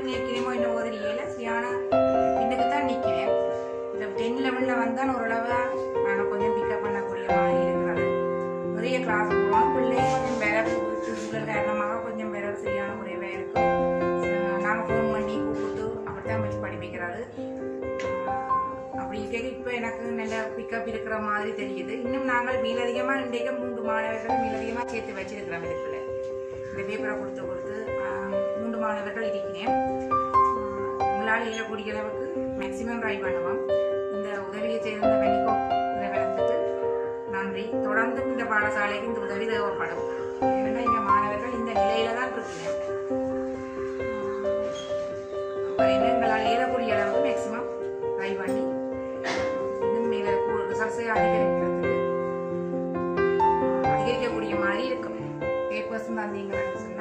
நிற்கிறேமோ என்ன உதவியில சரியான இன்னைக்கு தான் நிற்கிறேன் இந்த டென் லெவலில் வந்தால் ஓரளவு நான் கொஞ்சம் பிக்கப் பண்ணக்கூடிய மாதிரி இருக்கிறது நிறைய கிளாஸ் போகணும் பிள்ளை கொஞ்சம் வேற சூழல் காரணமாக கொஞ்சம் வேற சரியான குறைவாக இருக்கும் நாங்கள் ஃபோன் பண்ணி கூப்பிட்டு அப்படித்தான் வச்சு படிப்பிக்கிறது அப்படி இருக்க இப்போ எனக்கு நல்ல பிக்கப் இருக்கிற மாதிரி தெரியுது இன்னும் நாங்கள் மேலதிகமாக இன்றைக்கு மூன்று மாணவர்கள் மேலதிகமாக சேர்த்து வச்சிருக்கிறோம் இதுக்குள்ள இந்த பேப்பரை கொடுத்து கொடுத்து ஆஹ், மூன்று மாணவர்கள் இருக்கிறேன் ஆஹ், உங்களால் இயலக்கூடிய அளவுக்கு மேக்சிமம் ட்ரை பண்ணுவோம் இந்த உதவியை செய்திருந்த கணிக்கோ உதவித்துட்டு நன்றி தொடர்ந்து இந்த பாடசாலைக்கு இந்த உதவி தேவைப்படும் ஏன்னா இந்த மாணவர்கள் இந்த நிலையில தான் இருக்கிறேன் அப்போ என்ன எங்களால் ஏறக்கூடிய அளவுக்கு மேக்சிமம் ட்ரை பண்ணி இன்னும் மேலே ரிசல்ட்ஸை அதிகரிக்கிறதுக்கு அதிகரிக்கக்கூடிய மாதிரி இருக்கும் பேப்பர்ஸ் தந்தீங்கன்னு சொன்னா